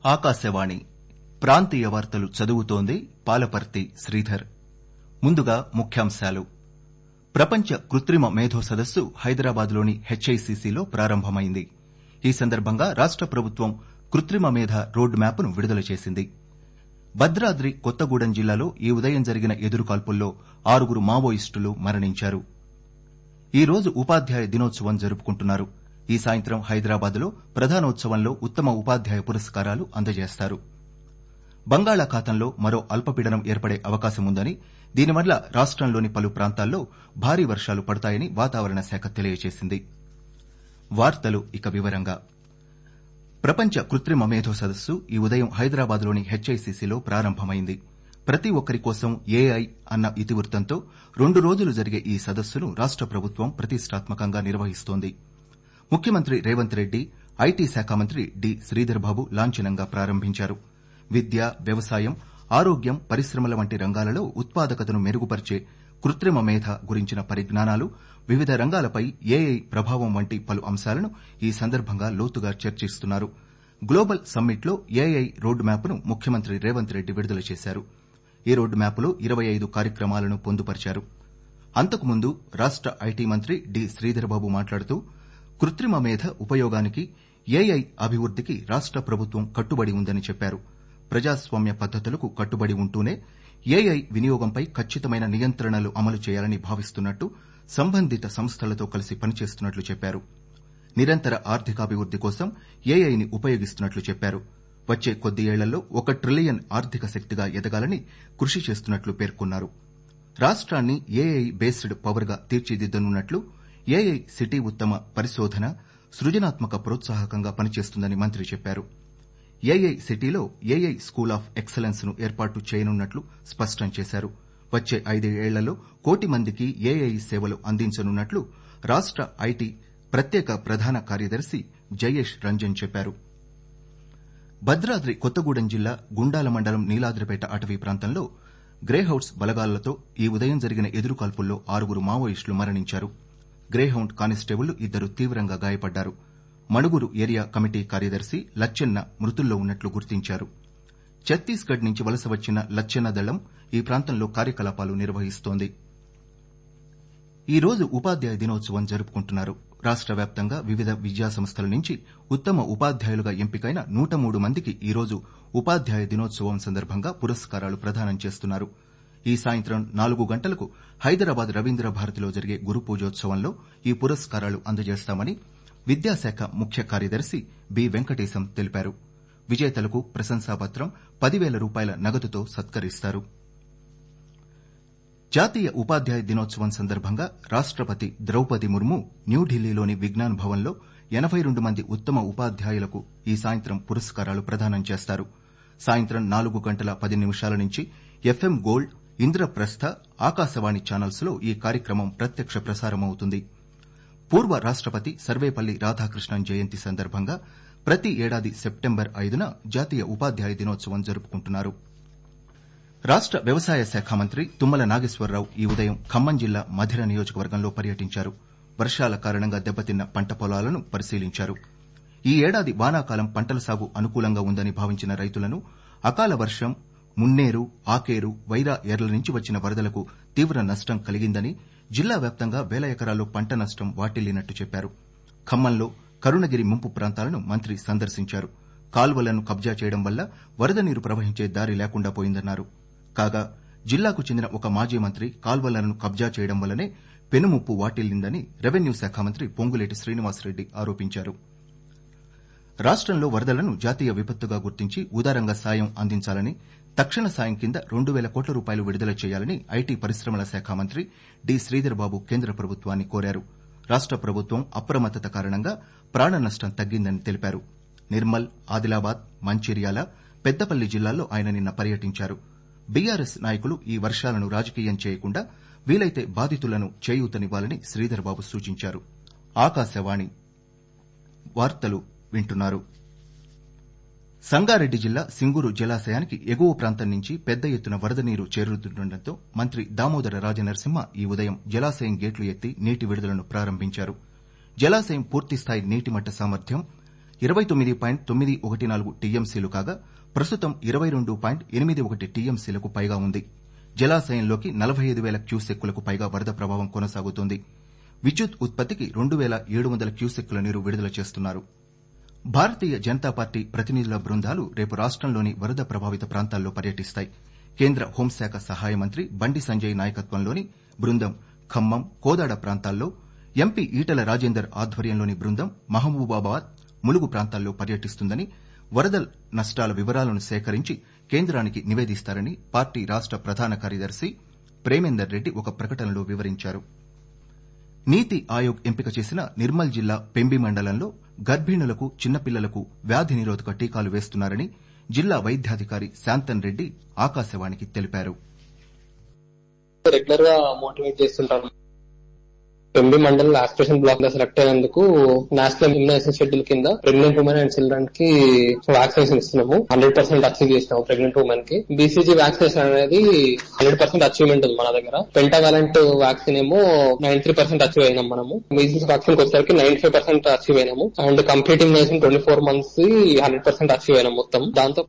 ఆకాశవాణి ప్రాంతీయ వార్తలు చదువుతోంది పాలపర్తి శ్రీధర్ ముందుగా ముఖ్యాంశాలు ప్రపంచ కృత్రిమ మేధో సదస్సు హైదరాబాద్లోని హెచ్ఐసిసిలో ప్రారంభమైంది ఈ సందర్భంగా రాష్ట ప్రభుత్వం కృత్రిమ మేధ రోడ్ మ్యాప్ను విడుదల చేసింది భద్రాద్రి కొత్తగూడెం జిల్లాలో ఈ ఉదయం జరిగిన ఎదురుకాల్పుల్లో ఆరుగురు మావోయిస్టులు మరణించారు ఈ రోజు ఉపాధ్యాయ దినోత్సవం జరుపుకుంటున్నారు ఈ సాయంత్రం హైదరాబాద్లో ప్రధానోత్సవంలో ఉత్తమ ఉపాధ్యాయ పురస్కారాలు అందజేస్తారు బంగాళాఖాతంలో మరో అల్పపీడనం ఏర్పడే అవకాశముందని దీనివల్ల రాష్టంలోని పలు ప్రాంతాల్లో భారీ వర్షాలు పడతాయని వాతావరణ శాఖ తెలియజేసింది వార్తలు ఇక వివరంగా ప్రపంచ కృత్రిమ మేధో సదస్సు ఈ ఉదయం హైదరాబాద్లోని హెచ్ఐసిసిలో ప్రారంభమైంది ప్రతి ఒక్కరి కోసం ఏఐ అన్న ఇతివృత్తంతో రెండు రోజులు జరిగే ఈ సదస్సును రాష్ట ప్రభుత్వం ప్రతిష్టాత్మకంగా నిర్వహిస్తోంది ముఖ్యమంత్రి రేవంత్ రెడ్డి ఐటీ శాఖ మంత్రి డి శ్రీధర్బాబు లాంఛనంగా ప్రారంభించారు విద్య వ్యవసాయం ఆరోగ్యం పరిశ్రమల వంటి రంగాలలో ఉత్పాదకతను మెరుగుపరిచే కృత్రిమ మేధ గురించిన పరిజ్ఞానాలు వివిధ రంగాలపై ఏఐ ప్రభావం వంటి పలు అంశాలను ఈ సందర్భంగా లోతుగా చర్చిస్తున్నారు గ్లోబల్ సమ్మిట్లో ఏఐ రోడ్ మ్యాప్ను ముఖ్యమంత్రి రేవంత్ రెడ్డి విడుదల చేశారు ఈ రోడ్ మ్యాప్లో ఇరవై ఐదు కార్యక్రమాలను పొందుపరిచారు అంతకుముందు రాష్ట ఐటీ మంత్రి డి శ్రీధర్బాబు మాట్లాడుతూ కృత్రిమ మేధ ఉపయోగానికి ఏఐ అభివృద్దికి రాష్ట ప్రభుత్వం కట్టుబడి ఉందని చెప్పారు ప్రజాస్వామ్య పద్దతులకు కట్టుబడి ఉంటూనే ఏఐ వినియోగంపై ఖచ్చితమైన నియంత్రణలు అమలు చేయాలని భావిస్తున్నట్టు సంబంధిత సంస్థలతో కలిసి పనిచేస్తున్నట్లు చెప్పారు నిరంతర ఆర్థికాభివృద్ది కోసం ఏఐని ఉపయోగిస్తున్నట్లు చెప్పారు వచ్చే కొద్ది ఏళ్లలో ఒక ట్రిలియన్ ఆర్థిక శక్తిగా ఎదగాలని కృషి చేస్తున్నట్లు పేర్కొన్నారు రాష్ట్రాన్ని ఏఐ బేస్డ్ పవర్ గా తీర్చిదిద్దనున్నట్లు ఏఐ సిటీ ఉత్తమ పరిశోధన సృజనాత్మక ప్రోత్సాహకంగా పనిచేస్తుందని మంత్రి చెప్పారు ఏఐ సిటీలో ఏఐ స్కూల్ ఆఫ్ ఎక్సలెన్స్ ను ఏర్పాటు చేయనున్నట్లు స్పష్టం చేశారు వచ్చే ఐదేళ్లలో కోటి మందికి ఏఐ సేవలు అందించనున్నట్లు రాష్ట ఐటీ ప్రత్యేక ప్రధాన కార్యదర్శి జయేష్ రంజన్ చెప్పారు భద్రాద్రి కొత్తగూడెం జిల్లా గుండాల మండలం నీలాద్రిపేట అటవీ ప్రాంతంలో గ్రేహౌండ్స్ బలగాలతో ఈ ఉదయం జరిగిన ఎదురుకాల్పుల్లో ఆరుగురు మావోయిస్టులు మరణించారు గ్రేహౌండ్ కానిస్టేబుళ్లు ఇద్దరు తీవ్రంగా గాయపడ్డారు మణుగురు ఏరియా కమిటీ కార్యదర్శి లచ్చెన్న మృతుల్లో ఉన్నట్లు గుర్తించారు ఛత్తీస్గఢ్ నుంచి వలస వచ్చిన లచ్చెన్న దళం ఈ ప్రాంతంలో కార్యకలాపాలు నిర్వహిస్తోంది ఈ రోజు ఉపాధ్యాయ దినోత్సవం జరుపుకుంటున్నారు రాష్ట వ్యాప్తంగా వివిధ విద్యాసంస్థల నుంచి ఉత్తమ ఉపాధ్యాయులుగా ఎంపికైన నూట మూడు మందికి ఈ రోజు ఉపాధ్యాయ దినోత్సవం సందర్భంగా పురస్కారాలు ప్రదానం చేస్తున్నారు ఈ సాయంత్రం నాలుగు గంటలకు హైదరాబాద్ రవీంద్ర భారతిలో జరిగే గురు పూజోత్సవంలో ఈ పురస్కారాలు అందజేస్తామని విద్యాశాఖ ముఖ్య కార్యదర్శి బి వెంకటేశం తెలిపారు విజేతలకు ప్రశంసాపత్రం పదివేల రూపాయల నగదుతో సత్కరిస్తారు జాతీయ ఉపాధ్యాయ దినోత్సవం సందర్భంగా రాష్టపతి ద్రౌపది ముర్ము న్యూఢిల్లీలోని విజ్ఞాన్ భవన్లో ఎనబై రెండు మంది ఉత్తమ ఉపాధ్యాయులకు ఈ సాయంత్రం పురస్కారాలు ప్రదానం చేస్తారు సాయంత్రం నాలుగు గంటల పది నిమిషాల నుంచి FM Gold Indraprastha Akashvani channels లో ఈ కార్యక్రమం ప్రత్యక్ష ప్రసారమవుతుంది పూర్వ రాష్టపతి సర్వేపల్లి రాధాకృష్ణన్ జయంతి సందర్భంగా ప్రతి ఏడాది సెప్టెంబర్ ఐదున జాతీయ ఉపాధ్యాయ దినోత్సవం జరుపుకుంటున్నారు రాష్ట వ్యవసాయ శాఖ మంత్రి తుమ్మల నాగేశ్వరరావు ఈ ఉదయం ఖమ్మం జిల్లా మధిర నియోజకవర్గంలో పర్యటించారు వర్షాల కారణంగా దెబ్బతిన్న పంట పొలాలను పరిశీలించారు ఈ ఏడాది వానాకాలం పంటల సాగు అనుకూలంగా ఉందని భావించిన రైతులను అకాల వర్షం మున్నేరు ఆకేరు వైరా ఏర్ల నుంచి వచ్చిన వరదలకు తీవ్ర నష్టం కలిగిందని జిల్లా వ్యాప్తంగా వేల ఎకరాల్లో పంట నష్టం వాటిల్లినట్టు చెప్పారు ఖమ్మంలో కరుణగిరి ముంపు ప్రాంతాలను మంత్రి సందర్శించారు కాల్వలను కబ్జా చేయడం వల్ల వరద నీరు ప్రవహించే దారి లేకుండా పోయిందన్నారు కాగా జిల్లాకు చెందిన ఒక మాజీ మంత్రి కాల్వలను కబ్జా చేయడం వల్లనే పెనుముప్పు వాటిల్లిందని రెవెన్యూ శాఖ మంత్రి పొంగులేటి శ్రీనివాసరెడ్డి ఆరోపించారు రాష్టంలో వరదలను జాతీయ విపత్తుగా గుర్తించి ఉదారంగా సాయం అందించాలని తక్షణ సాయం కింద రెండు పేల కోట్ల రూపాయలు విడుదల చేయాలని ఐటీ పరిశ్రమల శాఖ మంత్రి డి శ్రీధర్బాబు కేంద్ర ప్రభుత్వాన్ని కోరారు రాష్ట ప్రభుత్వం అప్రమత్తత కారణంగా ప్రాణ నష్టం తగ్గిందని తెలిపారు నిర్మల్ ఆదిలాబాద్ మంచిర్యాల పెద్దపల్లి జిల్లాల్లో ఆయన నిన్న పర్యటించారు బీఆర్ఎస్ నాయకులు ఈ వర్షాలను రాజకీయం చేయకుండా వీలైతే బాధితులను చేయూతనివ్వాలని శ్రీధర్బాబు సూచించారు ఆకాశవాణి వార్తలు వింటున్నారు సంగారెడ్డి జిల్లా సింగూరు జలాశయానికి ఎగువ ప్రాంతం నుంచి పెద్ద ఎత్తున వరద నీరు చేరుతుండటంతో మంత్రి దామోదర రాజనరసింహ ఈ ఉదయం జలాశయం గేట్లు ఎత్తి నీటి విడుదలను ప్రారంభించారు జలాశయం పూర్తిస్థాయి నీటిమట్ట సామర్థ్యం ఇరవై తొమ్మిది పాయింట్ తొమ్మిది ఒకటి నాలుగు టీఎంసీలు కాగా ప్రస్తుతం ఇరవై రెండు పాయింట్ ఎనిమిది ఒకటి టీఎంసీలకు పైగా ఉంది జలాశయంలోకి నలభై ఐదు వేల క్యూసెక్కులకు పైగా వరద ప్రభావం కొనసాగుతోంది విద్యుత్ ఉత్పత్తికి రెండు వేల ఏడు వందల క్యూసెక్కుల నీరు విడుదల చేస్తున్నారు భారతీయ జనతా పార్టీ ప్రతినిధుల బృందాలు రేపు రాష్టంలోని వరద ప్రభావిత ప్రాంతాల్లో పర్యటిస్తాయి కేంద్ర హోంశాఖ సహాయ మంత్రి బండి సంజయ్ నాయకత్వంలోని బృందం ఖమ్మం కోదాడ ప్రాంతాల్లో ఎంపీ ఈటల రాజేందర్ ఆధ్వర్యంలోని బృందం మహబూబాబాద్ ములుగు ప్రాంతాల్లో పర్యటిస్తుందని వరద నష్టాల వివరాలను సేకరించి కేంద్రానికి నివేదిస్తారని పార్టీ రాష్ట ప్రధాన కార్యదర్శి ప్రేమేందర్ రెడ్డి ఒక ప్రకటనలో వివరించారు నీతి ఆయోగ్ ఎంపిక చేసిన నిర్మల్ జిల్లా పెంబి మండలంలో గర్భిణులకు చిన్నపిల్లలకు వ్యాధి నిరోధక టీకాలు వేస్తున్నారని జిల్లా వైద్యాధికారి శాంతన్ రెడ్డి ఆకాశవాణికి తెలిపారు రెగ్యులర్ గా మోటివేట్ చేస్తుంటారు ఎంబీ మండల్ ఆస్పిరేషన్ బ్లాక్ లో సెలెక్ట్ అయినందుకు నేషనల్ ఇమ్యునైజేషన్ షెడ్యూల్ కింద ప్రెగ్నెంట్ ఉమెన్ అండ్ చిల్డ్రన్ కి వ్యాక్సినేషన్ ఇస్తున్నాము హండ్రెడ్ పర్సెంట్ అచీవ్ చేసినాము ప్రెగ్నెంట్ ఉమెన్ కి బీసీజీ వ్యాక్సినేషన్ అనేది హండ్రెడ్ పర్సెంట్ అచీవ్మెంట్ ఉంది మన దగ్గర పెంటావాలెంట్ వ్యాక్సిన్ ఏమో నైన్టీ త్రీ పర్సెంట్ అచీవ్ అయినాం మనము మీజిల్స్ వ్యాక్సిన్ వచ్చేసరికి నైన్టీ ఫైవ్ పర్సెంట్ అచీవ్ అయినాము and complete immunization twenty four months hundred percent achieve అయినాం మొత్తం దాంతో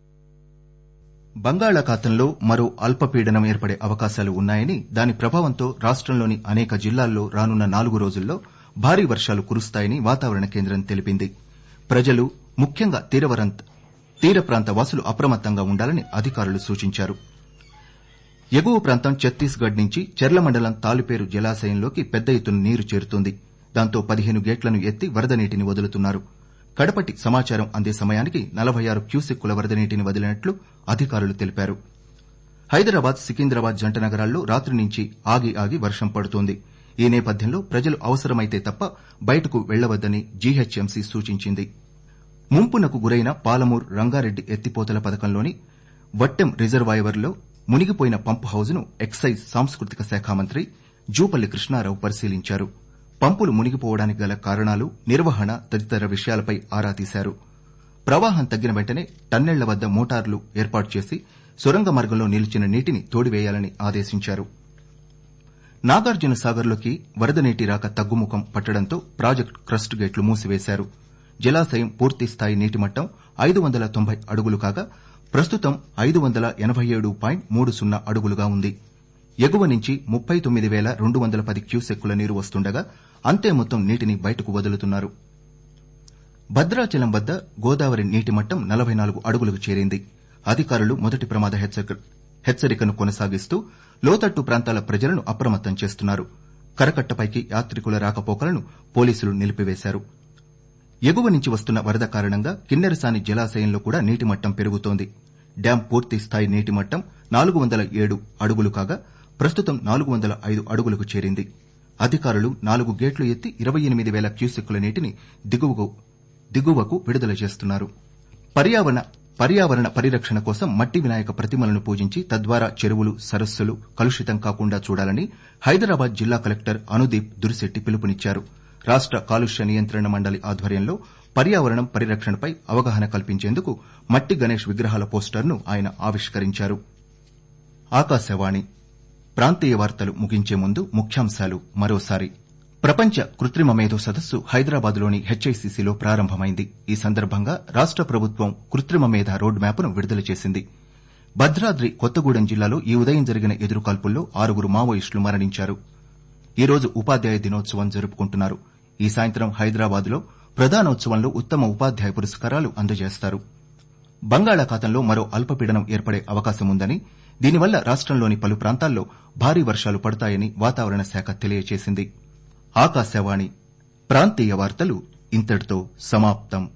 బంగాళాఖాతంలో మరో అల్పపీడనం ఏర్పడే అవకాశాలు ఉన్నాయని దాని ప్రభావంతో రాష్టంలోని అనేక జిల్లాల్లో రానున్న నాలుగు రోజుల్లో భారీ వర్షాలు కురుస్తాయని వాతావరణ కేంద్రం తెలిపింది ప్రజలు ముఖ్యంగా తీర ప్రాంత వాసులు అప్రమత్తంగా ఉండాలని అధికారులు సూచించారు ఎగువ ప్రాంతం ఛత్తీస్గఢ్ నుంచి చెర్ల మండలం తాలిపేరు జలాశయంలోకి పెద్ద ఎత్తున నీరు చేరుతోంది దాంతో పదిహేను గేట్లను ఎత్తి వరద నీటిని వదులుతున్నారు కడపటి సమాచారం అందే సమయానికి నలభై ఆరు క్యూసెక్కుల వరద నీటిని వదిలినట్లు అధికారులు తెలిపారు హైదరాబాద్ సికింద్రాబాద్ జంట నగరాల్లో రాత్రి నుంచి ఆగి ఆగి వర్షం పడుతోంది ఈ నేపథ్యంలో ప్రజలు అవసరమైతే తప్ప బయటకు వెళ్లవద్దని జీహెచ్ఎంసీ సూచించింది ముంపునకు గురైన పాలమూరు రంగారెడ్డి ఎత్తిపోతల పథకంలోని వట్టెం రిజర్వాయర్లో మునిగిపోయిన పంపు హౌజ్ను ఎక్సైజ్ సాంస్కృతిక శాఖ మంత్రి జూపల్లి కృష్ణారావు పరిశీలించారు పంపులు మునిగిపోవడానికి గల కారణాలు నిర్వహణ తదితర విషయాలపై ఆరా తీశారు ప్రవాహం తగ్గిన వెంటనే టన్నెళ్ల వద్ద మోటార్లు ఏర్పాటు చేసి సొరంగ మార్గంలో నిలిచిన నీటిని తోడివేయాలని ఆదేశించారు నాగార్జున సాగర్లోకి వరద నీటి రాక తగ్గుముఖం పట్టడంతో ప్రాజెక్టు క్రస్ట్ గేట్లు మూసివేశారు జలాశయం పూర్తిస్థాయి నీటిమట్టం ఐదు వందల తొంభై అడుగులు కాగా ప్రస్తుతం ఐదు వందల ఎనబై ఏడు పాయింట్ మూడు సున్నా అడుగులుగా ఉంది ఎగువ నుంచి ముప్పై తొమ్మిది పేల రెండు వందల పది క్యూసెక్కుల నీరు వస్తుండగా అంతే మొత్తం నీటిని బయటకు వదులుతున్నారు భద్రాచలం వద్ద గోదావరి నీటిమట్టం నలబై నాలుగు అడుగులకు చేరింది అధికారులు మొదటి ప్రమాద హెచ్చరికను కొనసాగిస్తూ లోతట్టు ప్రాంతాల ప్రజలను అప్రమత్తం చేస్తున్నారు కరకట్టపైకి యాత్రికుల రాకపోకలను పోలీసులు నిలిపివేశారు ఎగువ నుంచి వస్తున్న వరద కారణంగా కిన్నెరసాని జలాశయంలో కూడా నీటిమట్టం పెరుగుతోంది డ్యాం పూర్తి స్థాయి నీటిమట్టం నాలుగు వందల ఏడు అడుగులు కాగా ప్రస్తుతం నాలుగు వందల ఐదు అడుగులకు చేరింది అధికారులు నాలుగు గేట్లు ఎత్తి ఇరవై ఎనిమిది పేల క్యూసెక్కుల నీటిని దిగువకు విడుదల చేస్తున్నారు పర్యావరణ పరిరక్షణ కోసం మట్టి వినాయక ప్రతిమలను పూజించి తద్వారా చెరువులు సరస్సులు కలుషితం కాకుండా చూడాలని హైదరాబాద్ జిల్లా కలెక్టర్ అనుదీప్ దురిశెట్టి పిలుపునిచ్చారు రాష్ట కాలుష్య నియంత్రణ మండలి ఆధ్వర్యంలో పర్యావరణం పరిరక్షణపై అవగాహన కల్పించేందుకు మట్టి గణేష్ విగ్రహాల పోస్టర్ను ఆయన ఆవిష్కరించారు ఆకాశవాణి ప్రాంతీయ వార్తలు ముగించే ముందు ముఖ్యాంశాలు మరోసారి ప్రపంచ కృత్రిమ మేధో సదస్సు హైదరాబాద్లోని హెచ్ఐసిసిలో ప్రారంభమైంది ఈ సందర్భంగా రాష్ట ప్రభుత్వం కృత్రిమ మేధ రోడ్ మ్యాప్ను విడుదల చేసింది భద్రాద్రి కొత్తగూడెం జిల్లాలో ఈ ఉదయం జరిగిన ఎదురుకాల్పుల్లో ఆరుగురు మావోయిస్టులు మరణించారు ఈ రోజు ఉపాధ్యాయ దినోత్సవం జరుపుకుంటున్నారు ఈ సాయంత్రం హైదరాబాద్లో ప్రధానోత్సవంలో ఉత్తమ ఉపాధ్యాయ పురస్కారాలు అందజేస్తారు బంగాళాఖాతంలో మరో అల్పపీడనం ఏర్పడే అవకాశముందని దీనివల్ల రాష్టంలోని పలు ప్రాంతాల్లో భారీ వర్షాలు పడతాయని వాతావరణ శాఖ తెలియజేసింది ఆకాశవాణి ప్రాంతీయ వార్తలు ఇంతటితో సమాప్తం